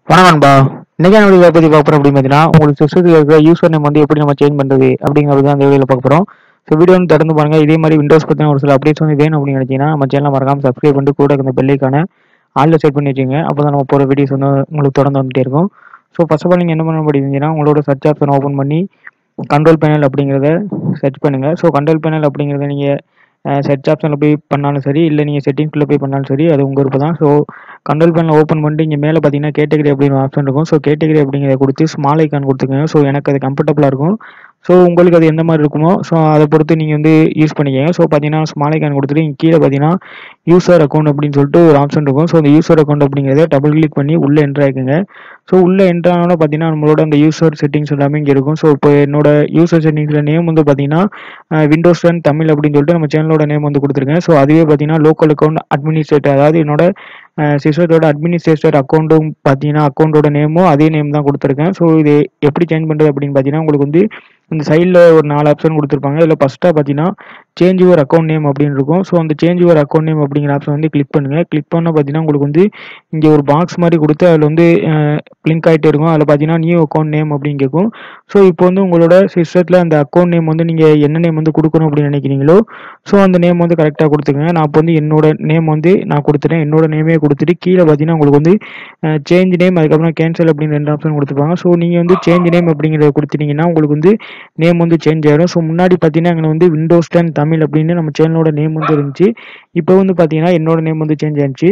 வணக்கம் நண்பா இன்னைக்கான வீடியோ பற்றி பார்க்க போகிறோம் அப்படின்னு பார்த்தீங்கன்னா உங்களுக்கு சிஸ்டத்தில் இருக்கிற யூசர் நேம் வந்து எப்படி நம்ம சேஞ்ச் பண்ணுறது அப்படிங்கிறது தான் இந்த வீடியோவில் பார்க்க போகிறோம் ஸோ வீடியோ வந்து தொடர்ந்து பாருங்க இதே மாதிரி விண்டோஸ் பற்றின ஒரு சில அப்டேட்ஸ் வந்து வேணும் அப்படின்னு நினைச்சீங்கன்னா நம்ம சேனலை மறக்காம சப்ஸ்கிரைப் பண்ணிட்டு கூட இந்த பெல்லைக்கான ஆளில் செட் பண்ணி வச்சுங்க அப்போ தான் நம்ம போகிற வீடியோஸ் வந்து உங்களுக்கு தொடர்ந்து வந்துட்டே இருக்கும் ஸோ ஃபர்ஸ்ட் ஆஃப் ஆல் நீங்கள் என்ன பண்ண முடியுதுன்னா உங்களோட சர்ச் ஆப்ஷன் ஓப்பன் பண்ணி கண்ட்ரோல் பேனல் அப்படிங்கிறத சர்ச் பண்ணுங்கள் ஸோ கண்ட்ரோல் பேனல் அப்படிங்கிறத நீங்கள் சர்ச் ஆப்ஷனில் போய் பண்ணாலும் சரி இல்லை நீங்கள் செட்டிங்ஸ்குள்ளே போய் பண்ணாலும் சரி அது உங்கள் விருப்பம் தான் ஸோ கண்ட்ரோல் பேனல் ஓப்பன் பண்ணிட்டு இங்கே மேலே பார்த்தீங்கன்னா கேட்டகரி அப்படின்னு ஆப்ஷன் இருக்கும் ஸோ கேட்டகரி அப்படிங்கிறத கொடுத்து ஸ்மால் ஐக்கான் கொடுத்துக்கோங்க ஸோ எனக்கு அது கம்ஃபர்டபுளாக இருக்கும் ஸோ உங்களுக்கு அது எந்த மாதிரி இருக்குமோ ஸோ அதை பொறுத்து நீங்கள் வந்து யூஸ் பண்ணிக்கோங்க ஸோ பார்த்தீங்கன்னா ஸ்மால் ஐக்கான் கொடுத்துட்டு இங்கே கீழே பார்த்தீங்கன்னா யூசர் அக்கௌண்ட் அப்படின்னு சொல்லிட்டு ஒரு ஆப்ஷன் இருக்கும் ஸோ அந்த யூசர் அக்கௌண்ட் அப்படிங்கிறத டபுள் கிளிக் பண்ணி உள்ளே என்ட்ரு ஆகிக்கோங்க ஸோ உள்ளே என்ட்ரு ஆனோட பார்த்தீங்கன்னா நம்மளோட அந்த யூசர் செட்டிங்ஸ் எல்லாமே இங்கே இருக்கும் ஸோ இப்போ என்னோட யூசர் செட்டிங்ஸில் நேம் வந்து பார்த்தீங்கன்னா விண்டோஸ் டென் தமிழ் அப்படின்னு சொல்லிட்டு நம்ம சேனலோட நேம் வந்து கொடுத்துருக்கேன் ஸோ அதுவே பார்த்தீங்கன்னா லோக்கல் அக்கௌண்ட் அட்மினிஸ்ட்ரேட்டர் அதாவது என்னோட சிஸ்டத்தோட அட்மினிஸ்ட்ரேட்டர் அக்கௌண்ட்டும் பார்த்தீங்கன்னா அக்கௌண்ட்டோட நேமும் அதே நேம் தான் கொடுத்துருக்கேன் ஸோ இது எப்படி சேஞ்ச் பண்ணுறது அப்படின்னு பார்த்தீங்கன்னா உங்களுக்கு வந்து இந்த சைடில் ஒரு நாலு ஆப்ஷன் கொடுத்துருப்பாங்க இதில் ஃபஸ்ட்டாக பார்த்தீங்கன்னா சேஞ்ச் யுவர் அக்கௌண்ட் நேம் அப்படின்னு இருக்கும் ஸோ அந்த சேஞ்ச் யுவர் அக்கௌண்ட் நேம் அப்படிங்கிற ஆப்ஷன் வந்து கிளிக் பண்ணுங்கள் கிளிக் பண்ணால் பார்த்தீங்கன்னா உங்களுக்கு வந்து இங்கே ஒரு பாக்ஸ் மாதிரி கொடுத்து அதில் வந்து லிங்க் ஆகிட்டே இருக்கும் அதில் பார்த்தீங்கன்னா நியூ அக்கௌண்ட் நேம் அப்படின்னு கேட்கும் ஸோ இப்போ வந்து உங்களோட சிஸ்டத்தில் அந்த அக்கௌண்ட் நேம் வந்து நீங்கள் என்ன நேம் வந்து கொடுக்கணும் அப்படின்னு நினைக்கிறீங்களோ ஸோ அந்த நேம் வந்து கரெக்டாக கொடுத்துக்கங்க நான் இப்போ வந்து என்னோட நேம் வந்து நான் கொடுத்துட்டேன் என்னோட நேமே கொடுத்துட்டு கீழே பார்த்தீங்கன்னா உங்களுக்கு வந்து சேஞ்ச் நேம் அதுக்கப்புறம் கேன்சல் அப்படின்னு ரெண்டு ஆப்ஷன் கொடுத்துருப்பாங்க ஸோ நீங்கள் வந்து சேஞ்ச் நேம் அப்படிங்கிறத கொடுத்துட்டீங்கன்னா உங்களுக்கு வந்து நேம் வந்து சேஞ்ச் ஆகிடும் ஸோ முன்னாடி பார்த்தீங்கன்னா அங்கே வந்து விண்டோஸ் டென் தமிழ் அப்படின்னு நம்ம சேனலோட நேம் வந்து இருந்துச்சு இப்போ வந்து பார்த்தீங்கன்னா என்னோட நேம் வந்து சேஞ்ச் ஆயிடுச்சு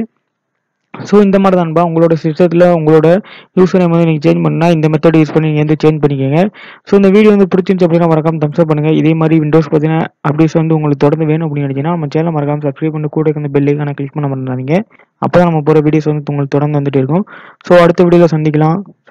ஸோ இந்த மாதிரி தான்பா உங்களோட சிஸ்டத்தில் உங்களோட யூசர் நேம் வந்து நீங்கள் சேஞ்ச் பண்ணால் இந்த மெத்தட் யூஸ் பண்ணி நீங்கள் வந்து சேஞ்ச் பண்ணிக்கோங்க ஸோ இந்த வீடியோ வந்து பிடிச்சிருந்துச்சு அப்படின்னா மறக்காம தம்ஸ் அப் பண்ணுங்கள் இதே மாதிரி விண்டோஸ் பார்த்தீங்கன்னா அப்டேட்ஸ் வந்து உங்களுக்கு தொடர்ந்து வேணும் அப்படின்னு நினச்சிங்கன்னா நம்ம சேனல் மறக்காம சப்ஸ்கிரைப் பண்ணி கூட இந்த பெல்லைக்கான கிளிக் பண்ண பண்ணாதீங்க அப்போ தான் நம்ம போகிற வீடியோஸ் வந்து உங்களுக்கு தொடர்ந்து வந்துட்டு இருக்கும் ஸோ அடுத்த வீடியோவில் சந்திக்கலாம்